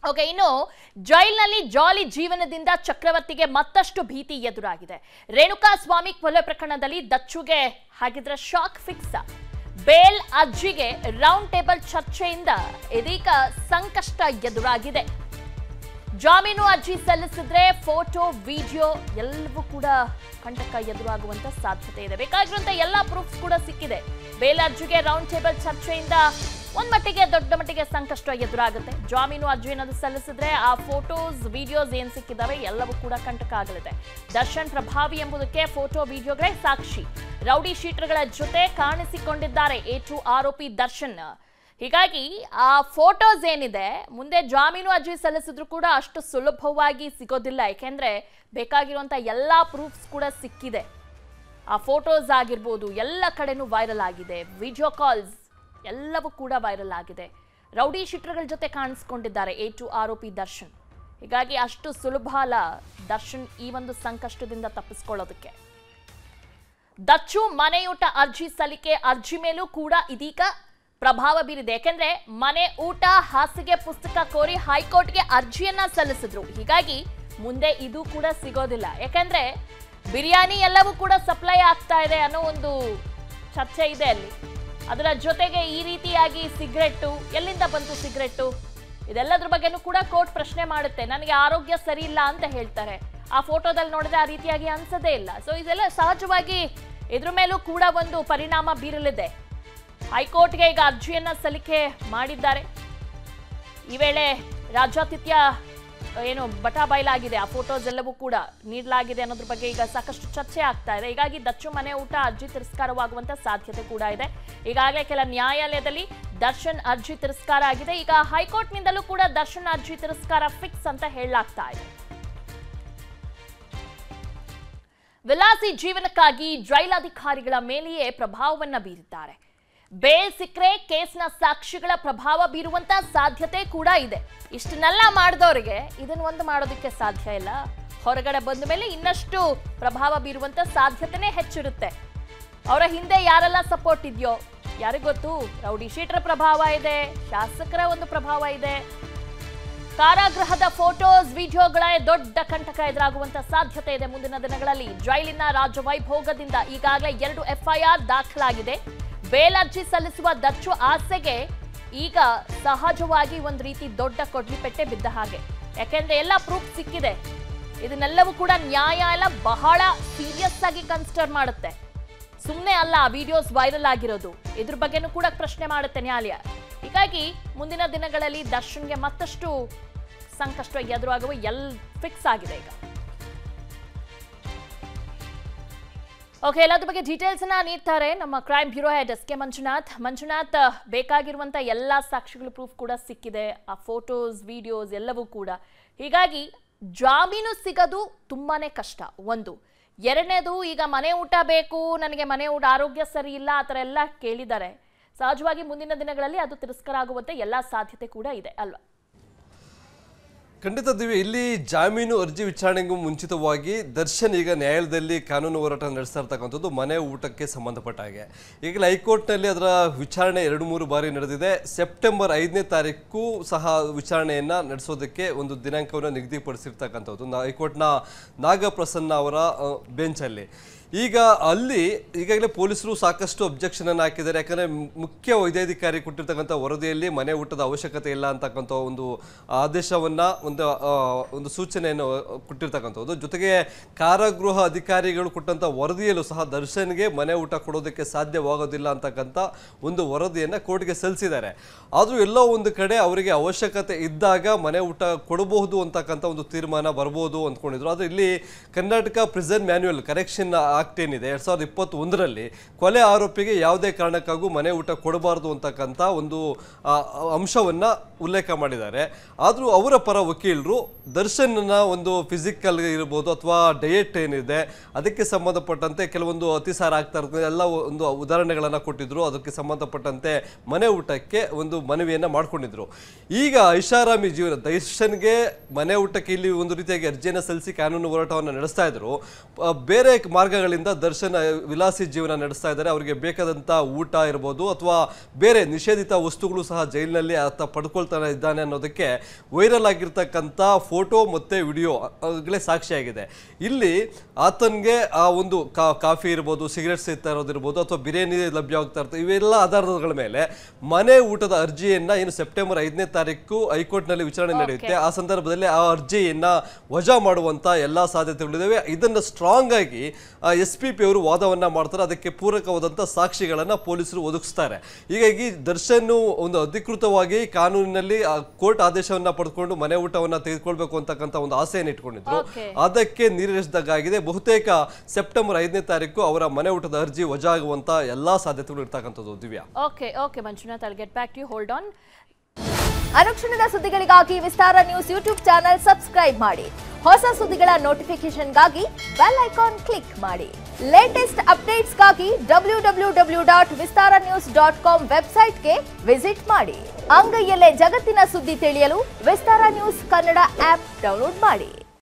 Okay ಇನ್ನು ಜೈಲಿನಲ್ಲಿ ಜಾಲಿ ಜೀವನದಿಂದ ಚಕ್ರವರ್ತಿಗೆ ಮತ್ತಷ್ಟು ಭೀತಿ ಎದುರಾಗಿದೆ ರೇಣುಕಾ ಸ್ವಾಮಿ ಕೊಲೆ ಪ್ರಕರಣದಲ್ಲಿ ದಚ್ಚುಗೆ ಹಾಗಿದ್ರೆ ಶಾಕ್ ಫಿಕ್ಸ್ ಬೇಲ್ ಅರ್ಜಿಗೆ ರೌಂಡ್ ಟೇಬಲ್ ಚರ್ಚೆಯಿಂದ ಇದೀಗ ಸಂಕಷ್ಟ ಎದುರಾಗಿದೆ ಜಾಮೀನು ಅರ್ಜಿ ಸಲ್ಲಿಸಿದ್ರೆ ಫೋಟೋ ವಿಡಿಯೋ ಎಲ್ಲವೂ ಕೂಡ ಕಂಟಕ ಎದುರಾಗುವಂತ ಸಾಧ್ಯತೆ ಇದೆ ಬೇಕಾಗಿರುವಂತ ಎಲ್ಲಾ ಪ್ರೂಫ್ಸ್ ಕೂಡ ಸಿಕ್ಕಿದೆ ಬೇಲ್ ಅರ್ಜಿಗೆ ರೌಂಡ್ ಟೇಬಲ್ ಚರ್ಚೆಯಿಂದ ಒಂದ್ ಮಟ್ಟಿಗೆ ದೊಡ್ಡ ಮಟ್ಟಿಗೆ ಸಂಕಷ್ಟ ಎದುರಾಗುತ್ತೆ ಜಾಮೀನು ಅರ್ಜಿ ಏನಾದ್ರು ಸಲ್ಲಿಸಿದ್ರೆ ಆ ಫೋಟೋಸ್ ವಿಡಿಯೋಸ್ ಏನ್ ಸಿಕ್ಕಿದಾವೆ ಎಲ್ಲವೂ ಕೂಡ ಕಂಟಕ ಆಗಲಿದೆ ದರ್ಶನ್ ಪ್ರಭಾವಿ ಎಂಬುದಕ್ಕೆ ಫೋಟೋ ವಿಡಿಯೋಗಳೇ ಸಾಕ್ಷಿ ರೌಡಿ ಶೀಟರ್ಗಳ ಜೊತೆ ಕಾಣಿಸಿಕೊಂಡಿದ್ದಾರೆ ಎ ಟು ಆರೋಪಿ ದರ್ಶನ್ ಹೀಗಾಗಿ ಆ ಫೋಟೋಸ್ ಏನಿದೆ ಮುಂದೆ ಜಾಮೀನು ಅರ್ಜಿ ಸಲ್ಲಿಸಿದ್ರು ಕೂಡ ಅಷ್ಟು ಸುಲಭವಾಗಿ ಸಿಗೋದಿಲ್ಲ ಯಾಕೆಂದ್ರೆ ಬೇಕಾಗಿರುವಂತ ಎಲ್ಲಾ ಪ್ರೂಫ್ಸ್ ಕೂಡ ಸಿಕ್ಕಿದೆ ಆ ಫೋಟೋಸ್ ಆಗಿರ್ಬೋದು ಎಲ್ಲ ಕಡೆನೂ ವೈರಲ್ ಆಗಿದೆ ವಿಡಿಯೋ ಕಾಲ್ಸ್ ಎಲ್ಲವೂ ಕೂಡ ವೈರಲ್ ಆಗಿದೆ ರೌಡಿ ಶೀಟರ್ಗಳ ಜೊತೆ ಕಾಣಿಸ್ಕೊಂಡಿದ್ದಾರೆ ಎ ಟು ಆರೋಪಿ ದರ್ಶನ್ ಹೀಗಾಗಿ ಅಷ್ಟು ಸುಲಭ ಅಲ್ಲ ದರ್ಶನ್ ಈ ಒಂದು ಸಂಕಷ್ಟದಿಂದ ತಪ್ಪಿಸ್ಕೊಳ್ಳೋದಕ್ಕೆ ದಚ್ಚು ಮನೆಯೂಟ ಅರ್ಜಿ ಸಲ್ಲಿಕೆ ಅರ್ಜಿ ಮೇಲೂ ಕೂಡ ಇದೀಗ ಪ್ರಭಾವ ಬೀರಿದೆ ಯಾಕೆಂದ್ರೆ ಮನೆ ಊಟ ಹಾಸಿಗೆ ಪುಸ್ತಕ ಕೋರಿ ಹೈಕೋರ್ಟ್ಗೆ ಅರ್ಜಿಯನ್ನ ಸಲ್ಲಿಸಿದ್ರು ಹೀಗಾಗಿ ಮುಂದೆ ಇದು ಕೂಡ ಸಿಗೋದಿಲ್ಲ ಯಾಕೆಂದ್ರೆ ಬಿರಿಯಾನಿ ಎಲ್ಲವೂ ಕೂಡ ಸಪ್ಲೈ ಆಗ್ತಾ ಇದೆ ಅನ್ನೋ ಒಂದು ಚರ್ಚೆ ಇದೆ ಅಲ್ಲಿ ಅದರ ಜೊತೆಗೆ ಈ ರೀತಿಯಾಗಿ ಸಿಗರೆಟ್ಟು ಎಲ್ಲಿಂದ ಬಂತು ಸಿಗರೆಟ್ಟು ಇದೆಲ್ಲದ್ರ ಬಗ್ಗೆನೂ ಕೂಡ ಕೋರ್ಟ್ ಪ್ರಶ್ನೆ ಮಾಡುತ್ತೆ ನನಗೆ ಆರೋಗ್ಯ ಸರಿ ಇಲ್ಲ ಅಂತ ಹೇಳ್ತಾರೆ ಆ ಫೋಟೋದಲ್ಲಿ ನೋಡಿದ್ರೆ ಆ ರೀತಿಯಾಗಿ ಅನ್ಸದೇ ಇಲ್ಲ ಸೊ ಇದೆಲ್ಲ ಸಹಜವಾಗಿ ಇದ್ರ ಮೇಲೂ ಕೂಡ ಒಂದು ಪರಿಣಾಮ ಬೀರಲಿದೆ ಹೈಕೋರ್ಟ್ಗೆ ಈಗ ಅರ್ಜಿಯನ್ನ ಸಲ್ಲಿಕೆ ಮಾಡಿದ್ದಾರೆ ಈ ವೇಳೆ ರಾಜ್ಯಾತಿಥ್ಯ ಏನು ಬಟಾ ಬಯಲಾಗಿದೆ ಆ ಫೋಟೋಸ್ ಎಲ್ಲವೂ ಕೂಡ ನೀಡಲಾಗಿದೆ ಅನ್ನೋದ್ರ ಬಗ್ಗೆ ಈಗ ಸಾಕಷ್ಟು ಚರ್ಚೆ ಆಗ್ತಾ ಇದೆ ಹೀಗಾಗಿ ದಚ್ಚು ಮನೆ ಊಟ ಅರ್ಜಿ ತಿರಸ್ಕಾರವಾಗುವಂತ ಸಾಧ್ಯತೆ ಕೂಡ ಇದೆ ಈಗಾಗಲೇ ಕೆಲ ನ್ಯಾಯಾಲಯದಲ್ಲಿ ದರ್ಶನ್ ಅರ್ಜಿ ತಿರಸ್ಕಾರ ಆಗಿದೆ ಈಗ ಹೈಕೋರ್ಟ್ನಿಂದಲೂ ಕೂಡ ದರ್ಶನ್ ಅರ್ಜಿ ತಿರಸ್ಕಾರ ಫಿಕ್ಸ್ ಅಂತ ಹೇಳಲಾಗ್ತಾ ಇದೆ ವಿಲಾಸಿ ಜೀವನಕ್ಕಾಗಿ ಜೈಲ್ ಅಧಿಕಾರಿಗಳ ಮೇಲೆಯೇ ಪ್ರಭಾವವನ್ನ ಬೀರಿದ್ದಾರೆ ಬೇಲ್ ಸಿಕ್ಕರೆ ಕೇಸ್ನ ಸಾಕ್ಷಿಗಳ ಪ್ರಭಾವ ಬೀರುವಂತ ಸಾಧ್ಯತೆ ಕೂಡ ಇದೆ ಇಷ್ಟನ್ನೆಲ್ಲ ಮಾಡಿದವರಿಗೆ ಇದನ್ನ ಒಂದು ಮಾಡೋದಕ್ಕೆ ಸಾಧ್ಯ ಇಲ್ಲ ಹೊರಗಡೆ ಬಂದ ಮೇಲೆ ಇನ್ನಷ್ಟು ಪ್ರಭಾವ ಬೀರುವಂತ ಸಾಧ್ಯತೆನೇ ಹೆಚ್ಚಿರುತ್ತೆ ಅವರ ಹಿಂದೆ ಯಾರೆಲ್ಲ ಸಪೋರ್ಟ್ ಇದೆಯೋ ಯಾರಿಗ್ ಗೊತ್ತು ರೌಡಿ ಶೀಟರ್ ಪ್ರಭಾವ ಇದೆ ಶಾಸಕರ ಒಂದು ಪ್ರಭಾವ ಇದೆ ಕಾರಾಗೃಹದ ಫೋಟೋಸ್ ವಿಡಿಯೋಗಳ ದೊಡ್ಡ ಕಂಟಕ ಎದುರಾಗುವಂತ ಸಾಧ್ಯತೆ ಇದೆ ಮುಂದಿನ ದಿನಗಳಲ್ಲಿ ಜೈಲಿನ ರಾಜ ವೈಭೋಗದಿಂದ ಈಗಾಗಲೇ ಎರಡು ಎಫ್ಐಆರ್ ದಾಖಲಾಗಿದೆ ಬೇಲ್ ಅರ್ಜಿ ಸಲ್ಲಿಸುವ ದಚ್ಚು ಆಸೆಗೆ ಈಗ ಸಹಜವಾಗಿ ಒಂದು ರೀತಿ ದೊಡ್ಡ ಕೊಡ್ಲಿಪೆಟ್ಟೆ ಬಿದ್ದ ಹಾಗೆ ಯಾಕೆಂದ್ರೆ ಎಲ್ಲ ಪ್ರೂಫ್ ಸಿಕ್ಕಿದೆ ಇದನ್ನೆಲ್ಲವೂ ಕೂಡ ನ್ಯಾಯಾಲಯ ಬಹಳ ಸೀರಿಯಸ್ ಆಗಿ ಕನ್ಸಿಡರ್ ಮಾಡುತ್ತೆ ಸುಮ್ಮನೆ ಅಲ್ಲ ವಿಡಿಯೋಸ್ ವೈರಲ್ ಆಗಿರೋದು ಇದ್ರ ಬಗ್ಗೆನೂ ಕೂಡ ಪ್ರಶ್ನೆ ಮಾಡುತ್ತೆ ನ್ಯಾಯಾಲಯ ಹೀಗಾಗಿ ಮುಂದಿನ ದಿನಗಳಲ್ಲಿ ದರ್ಶನ್ಗೆ ಮತ್ತಷ್ಟು ಸಂಕಷ್ಟ ಎದುರಾಗುವ ಎಲ್ ಫಿಕ್ಸ್ ಆಗಿದೆ ಈಗ ಓಕೆ ಎಲ್ಲದ್ರ ಬಗ್ಗೆ ಡೀಟೇಲ್ಸ್ ಅನ್ನ ನೀಡ್ತಾರೆ ನಮ್ಮ crime bureau head S K Manjunath Manjunath ಬೇಕಾಗಿರುವಂತ ಎಲ್ಲಾ ಸಾಕ್ಷಿಗಳು ಪ್ರೂಫ್ ಕೂಡ ಸಿಕ್ಕಿದೆ ಆ ಫೋಟೋಸ್ ವಿಡಿಯೋಸ್ ಎಲ್ಲವೂ ಕೂಡ ಹೀಗಾಗಿ ಜಾಮೀನು ಸಿಗೋದು ತುಂಬಾನೇ ಕಷ್ಟ ಒಂದು ಎರಡನೇದು ಈಗ ಮನೆ ಊಟ ಬೇಕು ನನಗೆ ಮನೆ ಊಟ ಆರೋಗ್ಯ ಸರಿ ಇಲ್ಲ ಆ ಥರ ಎಲ್ಲ ಕೇಳಿದ್ದಾರೆ ಸಹಜವಾಗಿ ಮುಂದಿನ ದಿನಗಳಲ್ಲಿ ಅದು ತಿರಸ್ಕಾರ ಆಗುವಂತೆ ಎಲ್ಲಾ ಸಾಧ್ಯತೆ ಕೂಡ ಇದೆ ಅಲ್ವಾ ಖಂಡಿತ ದಿವ್ಯ ಇಲ್ಲಿ ಜಾಮೀನು ಅರ್ಜಿ ವಿಚಾರಣೆಗೂ ಮುಂಚಿತವಾಗಿ ದರ್ಶನ್ ಈಗ ನ್ಯಾಯಾಲಯದಲ್ಲಿ ಕಾನೂನು ಹೋರಾಟ ನಡೆಸ್ತಾ ಇರ್ತಕ್ಕಂಥದ್ದು ಮನೆ ಊಟಕ್ಕೆ ಸಂಬಂಧಪಟ್ಟ ಹಾಗೆ ಈಗಲೇ ಹೈಕೋರ್ಟ್ನಲ್ಲಿ ಅದರ ವಿಚಾರಣೆ ಎರಡು ಮೂರು ಬಾರಿ ನಡೆದಿದೆ ಸೆಪ್ಟೆಂಬರ್ ಐದನೇ ತಾರೀಕು ಸಹ ವಿಚಾರಣೆಯನ್ನ ನಡೆಸೋದಕ್ಕೆ ಒಂದು ದಿನಾಂಕವನ್ನು ನಿಗದಿಪಡಿಸಿರ್ತಕ್ಕಂಥದ್ದು ನಾ- ಹೈಕೋರ್ಟ್ನ ನಾಗಪ್ರಸನ್ನ ಅವರ ಅ, ಬೆಂಚಲ್ಲಿ ಈಗ ಅಲ್ಲಿ ಈಗಾಗಲೇ ಪೊಲೀಸರು ಸಾಕಷ್ಟು ಅಬ್ಜೆಕ್ಷನ್ ಅನ್ನು ಹಾಕಿದ್ದಾರೆ ಯಾಕಂದ್ರೆ ಮು- ಮುಖ್ಯ ವೈದ್ಯಾಧಿಕಾರಿ ಕೊಟ್ಟಿರ್ತಕ್ಕಂಥ ವರದಿಯಲ್ಲಿ ಮನೆ ಊಟದ ಅವಶ್ಯಕತೆ ಇಲ್ಲ ಅಂತಕ್ಕಂಥ ಒಂದು ಆದೇಶವನ್ನ ಒಂದು ಆ, ಒಂದು ಸೂಚನೆಯನ್ನು ಕೊಟ್ಟಿರ್ತಕ್ಕಂಥದ್ದು ಜೊತೆಗೆ ಕಾರಾಗೃಹ ಅಧಿಕಾರಿಗಳು ಕೊಟ್ಟಂತ ವರದಿಯಲ್ಲೂ ಸಹ ದರ್ಶನ್ಗೆ ಮನೆ ಊಟ ಕೊಡೋದಕ್ಕೆ ಸಾಧ್ಯವಾಗೋದಿಲ್ಲ ಅಂತಕ್ಕಂಥ ಒಂದು ವರದಿಯನ್ನ ಕೋರ್ಟ್ಗೆ ಸಲ್ಲಿಸಿದ್ದಾರೆ ಆದ್ರೂ ಎಲ್ಲೋ ಒಂದು ಕಡೆ ಅವರಿಗೆ ಅವಶ್ಯಕತೆ ಇದ್ದಾಗ ಮನೆ ಊಟ ಕೊಡಬಹುದು ಅಂತಕ್ಕಂಥ ಒಂದು ತೀರ್ಮಾನ ಬರ್ಬೋದು ಅಂದ್ಕೊಂಡಿದ್ರು ಆದ್ರೆ ಇಲ್ಲಿ Karnataka prison manual correction act ಏನಿದೆ ಎರಡ್ ಸಾವಿರದ ಇಪ್ಪತ್ತ್ ಒಂದರಲ್ಲಿ ಕೊಲೆ ಆರೋಪಿಗೆ ಯಾವುದೇ ಕಾರಣಕ್ಕಾಗೂ ಮನೆ ಊಟ ಕೊಡಬಾರದು ಅಂತಕ್ಕಂಥ ಒಂದು ಆ, ಅಂಶವನ್ನ ಉಲ್ಲೇಖ ಮಾಡಿದ್ದಾರೆ ಆದ್ರೂ ಅವರ ಪರ ವಕೀಲರು ದರ್ಶನ್ನ ಒಂದು ಫಿಸಿಕಲ್ ಇರ್ಬೋದು ಅಥವಾ ಡಯಟ್ ಏನಿದೆ ಅದಕ್ಕೆ ಸಂಬಂಧಪಟ್ಟಂತೆ ಕೆಲವೊಂದು ಅತಿಸಾರ ಆಗ್ತಾ ಇರ್ತದೆ ಎಲ್ಲ ಒಂದು ಉದಾಹರಣೆಗಳನ್ನ ಕೊಟ್ಟಿದ್ರು ಅದಕ್ಕೆ ಸಂಬಂಧಪಟ್ಟಂತೆ ಮನೆ ಊಟಕ್ಕೆ ಒಂದು ಮನವಿಯನ್ನ ಮಾಡ್ಕೊಂಡಿದ್ರು ಈಗ ಐಷಾರಾಮಿ ಜೀವನ ದರ್ಶನ್ಗೆ ಮನೆ ಊಟಕ್ಕೆ ಇಲ್ಲಿ ಒಂದು ರೀತಿಯಾಗಿ ಅರ್ಜಿಯನ್ನು ಸಲ್ಲಿಸಿ ಕಾನೂನು ಹೋರಾಟವನ್ನು ನಡೆಸ್ತಾ ಇದ್ರು ಆ, ಬೇರೆ ಮಾರ್ಗಗಳು ದಿನಗಳಿಂದ ದರ್ಶನ್ ವಿಲಾಸಿ ಜೀವನ ನಡೆಸ್ತಾ ಇದ್ದಾರೆ ಅವರಿಗೆ ಬೇಕಾದಂಥ ಊಟ ಇರ್ಬೋದು ಅಥವಾ ಬೇರೆ ನಿಷೇಧಿತ ವಸ್ತುಗಳು ಸಹ ಜೈಲಿನಲ್ಲಿ ಆತ ಪಡ್ಕೊಳ್ತಾ ಇದ್ದಾನೆ ಅನ್ನೋದಕ್ಕೆ ವೈರಲ್ ಆಗಿರ್ತಕ್ಕಂಥ ಫೋಟೋ ಮತ್ತೆ ವಿಡಿಯೋ ಆಗಲೇ ಸಾಕ್ಷಿಯಾಗಿದೆ ಇಲ್ಲಿ ಆತನಿಗೆ ಆ ಒಂದು ಕಾ- ಕಾಫಿ ಇರ್ಬೋದು ಸಿಗರೆಟ್ ಸೇರ್ತಾ ಇರೋದಿರ್ಬೋದು ಅಥವಾ ಬಿರಿಯಾನಿ ಲಭ್ಯವಾಗ್ತಾ ಇರ್ತದೆ ಇವೆಲ್ಲ ಆಧಾರಗಳ ಮೇಲೆ ಮನೆ ಊಟದ ಅರ್ಜಿಯನ್ನ ಏನು ಸೆಪ್ಟೆಂಬರ್ ಐದನೇ ತಾರೀಕು ಹೈಕೋರ್ಟ್ನಲ್ಲಿ ವಿಚಾರಣೆ ನಡೆಯುತ್ತೆ ಆ ಸಂದರ್ಭದಲ್ಲಿ ಆ ಅರ್ಜಿಯನ್ನ ವಜಾ ಮಾಡುವಂತ ಎಲ್ಲಾ ಸಾಧ್ಯತೆಗಳಿದಾವೆ ಇದನ್ನ ಸ್ಟ್ರಾಂಗ್ ಆಗಿ ಎಸ್ ಪಿ ಪಿ ಅವರು ವಾದವನ್ನ ಮಾಡ್ತಾರೆ ಅದಕ್ಕೆ ಪೂರಕವಾದಂತ ಸಾಕ್ಷಿಗಳನ್ನ ಪೊಲೀಸರು ಒದಗಿಸ್ತಾರೆ ಹೀಗಾಗಿ ದರ್ಶನ್ ಒಂದು ಅಧಿಕೃತವಾಗಿ ಕಾನೂನಿನಲ್ಲಿ ಕೋರ್ಟ್ ಆದೇಶವನ್ನ ಪಡೆದುಕೊಂಡು ಮನೆ ಊಟವನ್ನ ತೆಗೆದುಕೊಳ್ಬೇಕು ಅಂತಕ್ಕಂಥ ಒಂದು ಆಸೆಯನ್ನು ಇಟ್ಕೊಂಡಿದ್ರು Okay. ಅದಕ್ಕೆ ನೀರಿರಿಸಿದಾಗಿದೆ ಬಹುತೇಕ ಸೆಪ್ಟೆಂಬರ್ ಐದನೇ ತಾರೀಕು ಅವರ ಮನೆ ಊಟದ ಅರ್ಜಿ ವಜಾ ಆಗುವಂತ ಎಲ್ಲಾ ಸಾಧ್ಯತೆಗಳು ಇರ್ತಕ್ಕಂಥದ್ದು Divya okay okay Manjunath I'll get back to hold on ಅನುಕ್ಷಣದ ಸುದ್ದಿಗಳಿಗಾಗಿ Vistara news YouTube channel subscribe ಮಾಡಿ ಹೊಸ ಸುದ್ದಿಗಳ ನೋಟಿಫಿಕೇಶನ್ಗಾಗಿ ಬೆಲ್ ಐಕಾನ್ ಕ್ಲಿಕ್ ಮಾಡಿ ಲೇಟೆಸ್ಟ್ ಅಪ್ಡೇಟ್ಸ್ಗಾಗಿ W W W dot Vistara news dot com ವೆಬ್ಸೈಟ್ಗೆ ವಿಸಿಟ್ ಮಾಡಿ ಅಂಗೈಯಲ್ಲೇ ಜಗತ್ತಿನ ಸುದ್ದಿ ತಿಳಿಯಲು Vistara news Kannada app download ಮಾಡಿ